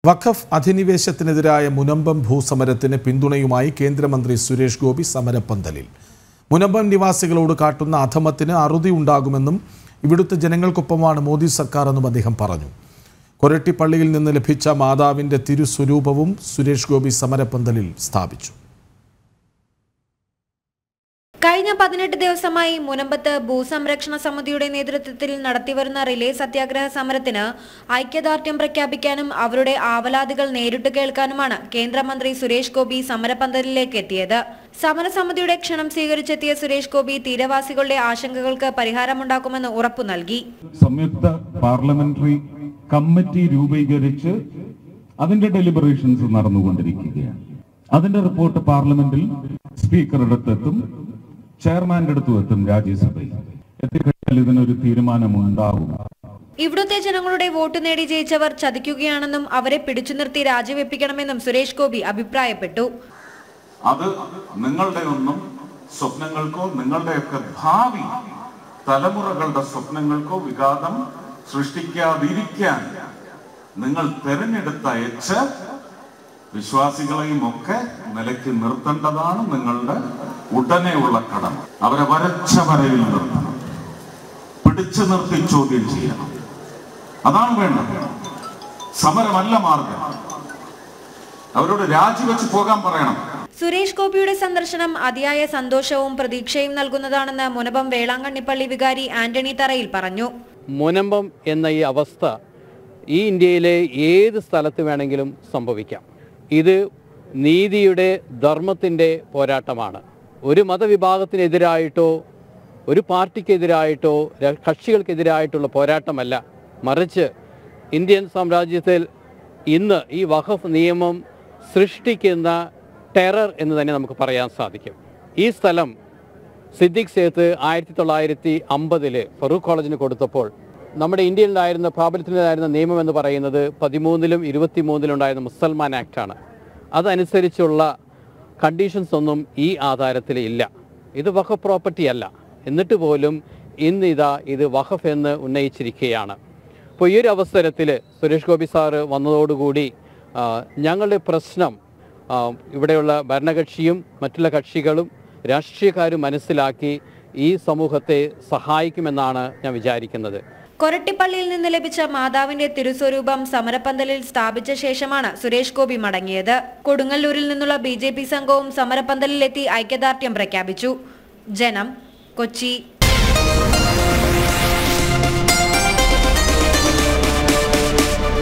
വഖഫ് അധിനിവേശത്തിനെതിരായ മുനമ്പം ഭൂസമരത്തിന് പിന്തുണയുമായി കേന്ദ്രമന്ത്രി സുരേഷ് ഗോപി സമരപ്പന്തലിൽ മുനമ്പം നിവാസികളോട് കാട്ടുന്ന അധമത്തിന് അറുതി ഉണ്ടാകുമെന്നും ഇവിടുത്തെ ജനങ്ങൾക്കൊപ്പമാണ് മോദി സർക്കാർ എന്നും അദ്ദേഹം പറഞ്ഞു കൊരട്ടിപ്പള്ളിയിൽ നിന്ന് ലഭിച്ച മാതാവിന്റെ തിരുസ്വരൂപവും സുരേഷ് ഗോപി സമരപ്പന്തലിൽ സ്ഥാപിച്ചു കഴിഞ്ഞ പതിനെട്ട് ദിവസമായി മുനമ്പത്ത് ഭൂസംരക്ഷണ സമിതിയുടെ നേതൃത്വത്തിൽ നടത്തിവരുന്ന റിലേ സത്യാഗ്രഹ സമരത്തിന് ഐക്യദാർഢ്യം പ്രഖ്യാപിക്കാനും അവരുടെ ആവലാതികൾ നേരിട്ട് കേൾക്കാനുമാണ് കേന്ദ്രമന്ത്രി സുരേഷ് ഗോപി സമരപന്തലിലേക്ക് എത്തിയത് സമരസമിതിയുടെ ക്ഷണം സ്വീകരിച്ചെത്തിയ സുരേഷ് ഗോപി തീരവാസികളുടെ ആശങ്കകൾക്ക് പരിഹാരമുണ്ടാക്കുമെന്ന് ഉറപ്പു നൽകി സംയുക്ത പാർലമെന്ററി കമ്മിറ്റി രൂപീകരിച്ച് അതിന്റെ ഡെലിബറേഷൻസ് നടന്നുകൊണ്ടിരിക്കുകയാണ് അതിന്റെ റിപ്പോർട്ട് പാർലമെന്റിൽ സ്പീക്കറുടെ അടുത്തെത്തും ചെയർമാന്റെ അടുത്തും എത്തും രാജ്യസഭയിൽ എത്തിക്കഴിഞ്ഞാൽ ഇതിനൊരു തീരുമാനമുണ്ടാകും ഇവിടുത്തെ ജനങ്ങളുടെ വോട്ട് നേടി ജയിച്ചവർ ചതിക്കുകയാണെന്നും അവരെ പിടിച്ചു നിർത്തി രാജിവെപ്പിക്കണമെന്നും സുരേഷ് ഗോപി അഭിപ്രായപ്പെട്ടു അത് നിങ്ങളുടെ ഒന്നും സ്വപ്നങ്ങൾക്കോ നിങ്ങളുടെയൊക്കെ ഭാവി തലമുറകളുടെ സ്വപ്നങ്ങൾക്കോ വിഘാതം സൃഷ്ടിക്കാതിരിക്കാൻ നിങ്ങൾ തെരഞ്ഞെടുത്തയച്ച് വിശ്വാസികളെയും ഒക്കെ നിലയ്ക്ക് നിർത്തേണ്ടതാണ് നിങ്ങളുടെ ഉടനെയുള്ള കടമ അവരെ വരച്ച വരയിൽ നിർത്തണം പിടിച്ചു നിർത്തി ചോദ്യം ചെയ്യണം അതാണ് വേണ്ടത് സമരമല്ല മാർഗം അവരോട് രാജിവെച്ച് പോകാൻ പറയണം സുരേഷ് ഗോപിയുടെ സന്ദർശനം അതിയായ സന്തോഷവും പ്രതീക്ഷയും നൽകുന്നതാണെന്ന് മുനപം വേളാങ്കണ്ണിപ്പള്ളി വികാരി ആന്റണി തറയിൽ പറഞ്ഞു മുനമ്പം എന്ന ഈ അവസ്ഥ ഈ ഇന്ത്യയിലെ ഏത് സ്ഥലത്ത് വേണമെങ്കിലും സംഭവിക്കാം ഇത് നീതിയുടെ ധർമ്മത്തിൻ്റെ പോരാട്ടമാണ് ഒരു മതവിഭാഗത്തിനെതിരായിട്ടോ ഒരു പാർട്ടിക്കെതിരായിട്ടോ ര- കക്ഷികൾക്കെതിരായിട്ടുള്ള പോരാട്ടമല്ല മറിച്ച് ഇന്ത്യൻ സാമ്രാജ്യത്തിൽ ഇന്ന് ഈ വഖഫ് നിയമം സൃഷ്ടിക്കുന്ന ടെറർ എന്ന് തന്നെ നമുക്ക് പറയാൻ സാധിക്കും ഈ സ്ഥലം സിദ്ദിഖ് സേത്ത് ആയിരത്തി തൊള്ളായിരത്തി അമ്പതിൽ ഫറൂഖ് കോളേജിന് കൊടുത്തപ്പോൾ നമ്മുടെ ഇന്ത്യയിലുണ്ടായിരുന്ന പ്രാബല്യത്തിലുണ്ടായിരുന്ന നിയമം എന്ന് പറയുന്നത് പതിമൂന്നിലും ഇരുപത്തിമൂന്നിലും ഉണ്ടായിരുന്ന മുസൽമാൻ ആക്റ്റാണ് അതനുസരിച്ചുള്ള കണ്ടീഷൻസ് ഒന്നും ഈ ആധാരത്തിൽ ഇല്ല ഇത് വഖഫ് പ്രോപ്പർട്ടി അല്ല എന്നിട്ട് പോലും ഇന്ന് ഇതാ ഇത് വഖഫ് എന്ന് ഉന്നയിച്ചിരിക്കുകയാണ് അപ്പോൾ ഈ ഒരു അവസരത്തിൽ സുരേഷ് ഗോപി സാറ് വന്നതോടുകൂടി ആ, ഞങ്ങളുടെ പ്രശ്നം ആ, ഇവിടെയുള്ള ഭരണകക്ഷിയും മറ്റുള്ള കക്ഷികളും രാഷ്ട്രീയക്കാരും മനസ്സിലാക്കി ഈ സമൂഹത്തെ സഹായിക്കുമെന്നാണ് ഞാൻ വിചാരിക്കുന്നത് കൊരട്ടിപ്പള്ളിയിൽ നിന്ന് ലഭിച്ച മാതാവിന്റെ തിരുസ്വരൂപം സമരപ്പന്തലിൽ സ്ഥാപിച്ച ശേഷമാണ് സുരേഷ് ഗോപി മടങ്ങിയത് കൊടുങ്ങല്ലൂരിൽ നിന്നുള്ള ബി സംഘവും സമരപ്പന്തലിലെത്തി ഐക്യദാർഢ്യം പ്രഖ്യാപിച്ചു ജനം കൊച്ചി